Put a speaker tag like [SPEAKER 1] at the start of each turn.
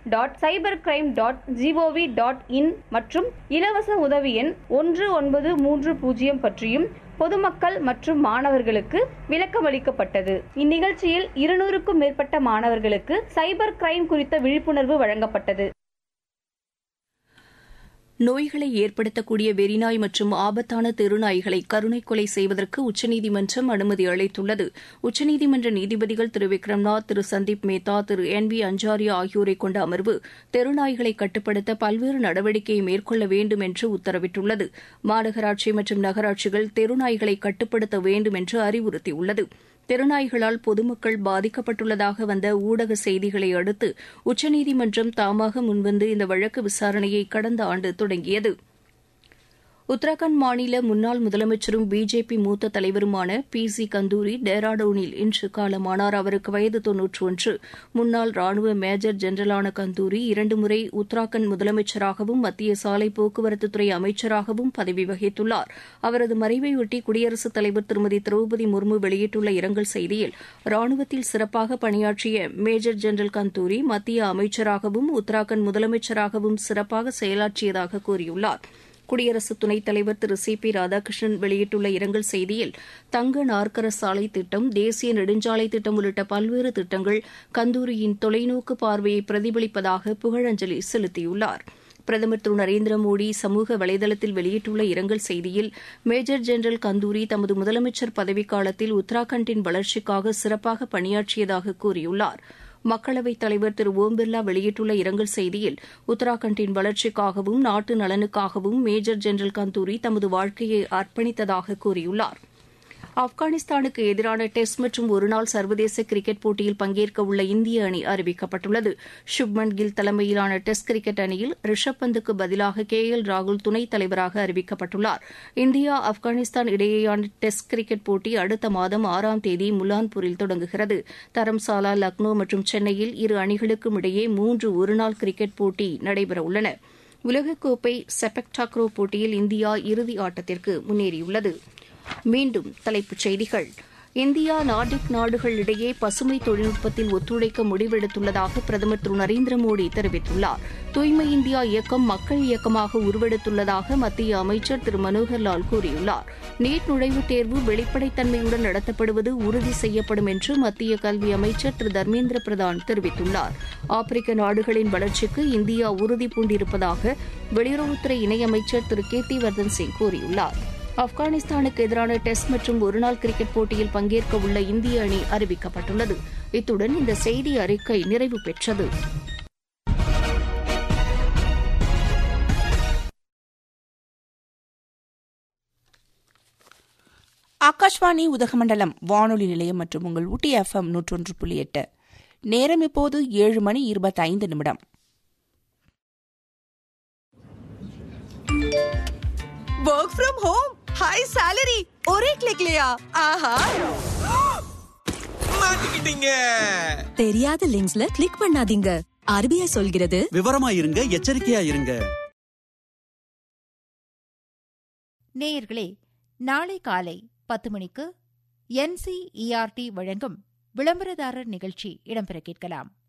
[SPEAKER 1] dot cyber crime dot G O V dot in மற்றும் இலவச உதவி எண் ஒன்று ஒன்பது மூன்று பூஜ்ஜியம் பற்றியும் பொதுமக்கள் மற்றும் மாணவர்களுக்கு விளக்கமளிக்கப்பட்டது இந்நிகழ்ச்சியில் இருநூறுக்கும் மேற்பட்ட மாணவர்களுக்கு சைபர் கிரைம் குறித்த விழிப்புணர்வு வழங்கப்பட்டது
[SPEAKER 2] நோய்களை ஏற்படுத்தக்கூடிய வெறிநாய் மற்றும் ஆபத்தான தெருநாய்களை கருணை கொலை செய்வதற்கு உச்சநீதிமன்றம் அனுமதி அளித்துள்ளது உச்சநீதிமன்ற நீதிபதிகள் திரு விக்ரம்நாத் திரு சந்தீப் மேத்தா திரு என் வி அஞ்சாரியா ஆகியோரை கொண்ட அமர்வு தெருநாய்களை கட்டுப்படுத்த பல்வேறு நடவடிக்கையை மேற்கொள்ள வேண்டும் என்று உத்தரவிட்டுள்ளது மாநகராட்சி மற்றும் நகராட்சிகள் தெருநாய்களை கட்டுப்படுத்த வேண்டும் என்று அறிவுறுத்தியுள்ளது தெருநாய்களால் பொதுமக்கள் பாதிக்கப்பட்டுள்ளதாக வந்த ஊடக செய்திகளை அடுத்து உச்சநீதிமன்றம் தாமாக முன்வந்து இந்த வழக்கு விசாரணையை கடந்த ஆண்டு தொடங்கியது உத்தரகாண்ட் மாநில முன்னாள் முதலமைச்சரும் பிஜேபி மூத்த தலைவருமான பி சி கந்தூரி டேராடூனில் இன்று காலமானார் அவருக்கு வயது தொன்னூற்று ஒன்று முன்னாள் ராணுவ மேஜர் ஜெனரலான கந்தூரி இரண்டு முறை உத்தராகண்ட் முதலமைச்சராகவும் மத்திய சாலை போக்குவரத்துத்துறை அமைச்சராகவும் பதவி வகித்துள்ளார் அவரது மறைவையொட்டி குடியரசுத் தலைவர் திருமதி திரௌபதி முர்மு வெளியிட்டுள்ள இரங்கல் செய்தியில் ராணுவத்தில் சிறப்பாக பணியாற்றிய மேஜர் ஜெனரல் கந்தூரி மத்திய அமைச்சராகவும் உத்தராகண்ட் முதலமைச்சராகவும் சிறப்பாக செயலாற்றியதாக கூறியுள்ளார் குடியரசு துணைத் தலைவர் திரு சி பி ராதாகிருஷ்ணன் வெளியிட்டுள்ள இரங்கல் செய்தியில் தங்க நாற்கர சாலை திட்டம் தேசிய நெடுஞ்சாலை திட்டம் உள்ளிட்ட பல்வேறு திட்டங்கள் கந்தூரியின் தொலைநோக்கு பார்வையை பிரதிபலிப்பதாக புகழஞ்சலி செலுத்தியுள்ளார் பிரதமர் திரு நரேந்திர மோடி சமூக வலைதளத்தில் வெளியிட்டுள்ள இரங்கல் செய்தியில் மேஜர் ஜெனரல் கந்தூரி தமது முதலமைச்சர் பதவிக்காலத்தில் உத்தராகண்டின் வளர்ச்சிக்காக சிறப்பாக பணியாற்றியதாக கூறியுள்ளார் மக்களவைத் தலைவர் திரு ஓம் பிர்லா வெளியிட்டுள்ள இரங்கல் செய்தியில் உத்தராகண்டின் வளர்ச்சிக்காகவும் நாட்டு நலனுக்காகவும் மேஜர் ஜெனரல் கந்தூரி தமது வாழ்க்கையை அர்ப்பணித்ததாக கூறியுள்ளார் ஆப்கானிஸ்தானுக்கு எதிரான டெஸ்ட் மற்றும் ஒருநாள் சர்வதேச கிரிக்கெட் போட்டியில் பங்கேற்க உள்ள இந்திய அணி அறிவிக்கப்பட்டுள்ளது சுப்மன் கில் தலைமையிலான டெஸ்ட் கிரிக்கெட் அணியில் ரிஷப் பந்துக்கு பதிலாக கே எல் ராகுல் துணைத் தலைவராக அறிவிக்கப்பட்டுள்ளார் இந்தியா ஆப்கானிஸ்தான் இடையேயான டெஸ்ட் கிரிக்கெட் போட்டி அடுத்த மாதம் ஆறாம் தேதி முலான்பூரில் தொடங்குகிறது தரம்சாலா லக்னோ மற்றும் சென்னையில் இரு அணிகளுக்கும் இடையே மூன்று ஒருநாள் கிரிக்கெட் போட்டி நடைபெறவுள்ளன உலகக்கோப்பை செபக் டாக்ரோ போட்டியில் இந்தியா இறுதி ஆட்டத்திற்கு முன்னேறியுள்ளது மீண்டும் தலைப்புச் செய்திகள் இந்தியா நார்டிக் நாடுகள் இடையே பசுமை தொழில்நுட்பத்தில் ஒத்துழைக்க முடிவெடுத்துள்ளதாக பிரதமர் திரு நரேந்திர மோடி தெரிவித்துள்ளார் தூய்மை இந்தியா இயக்கம் மக்கள் இயக்கமாக உருவெடுத்துள்ளதாக மத்திய அமைச்சர் திரு மனோகர் லால் கூறியுள்ளார் நீட் நுழைவுத் தேர்வு வெளிப்படைத்தன்மையுடன் நடத்தப்படுவது உறுதி செய்யப்படும் என்று மத்திய கல்வி அமைச்சர் திரு தர்மேந்திர பிரதான் தெரிவித்துள்ளார் ஆப்பிரிக்க நாடுகளின் வளர்ச்சிக்கு இந்தியா உறுதி பூண்டிருப்பதாக வெளியுறவுத்துறை இணையமைச்சர் திரு கீர்த்திவர்தன் சிங் கூறியுள்ளார் ஆப்கானிஸ்தானுக்கு எதிரான டெஸ்ட் மற்றும் ஒருநாள் கிரிக்கெட் போட்டியில் பங்கேற்க உள்ள இந்திய அணி அறிவிக்கப்பட்டுள்ளது இத்துடன் இந்த செய்தி அறிக்கை நிறைவு பெற்றது
[SPEAKER 3] ஆகாஷ்வாணி உதகமண்டலம் வானொலி நிலையம் மற்றும் உங்கள் ஊட்டி எஃப்எம் நூற்றொன்று புள்ளி எட்டு நேரம் இப்போது ஏழு மணி இருபத்தைந்து நிமிடம்
[SPEAKER 4] work from home high salary ஒரே கிளிக்லயா ஆஹா
[SPEAKER 5] மாட்டிக்கிட்டீங்க
[SPEAKER 4] தெரியாத லிங்க்ஸ்ல கிளிக் பண்ணாதீங்க ஆர்பிஐ சொல்கிறது
[SPEAKER 5] விவரமா இருங்க எச்சரிக்கையா இருங்க
[SPEAKER 6] நேயர்களே நாளை காலை பத்து மணிக்கு என்சிஇஆர்டி வழங்கும் விளம்பரதாரர் நிகழ்ச்சி இடம்பெற கேட்கலாம்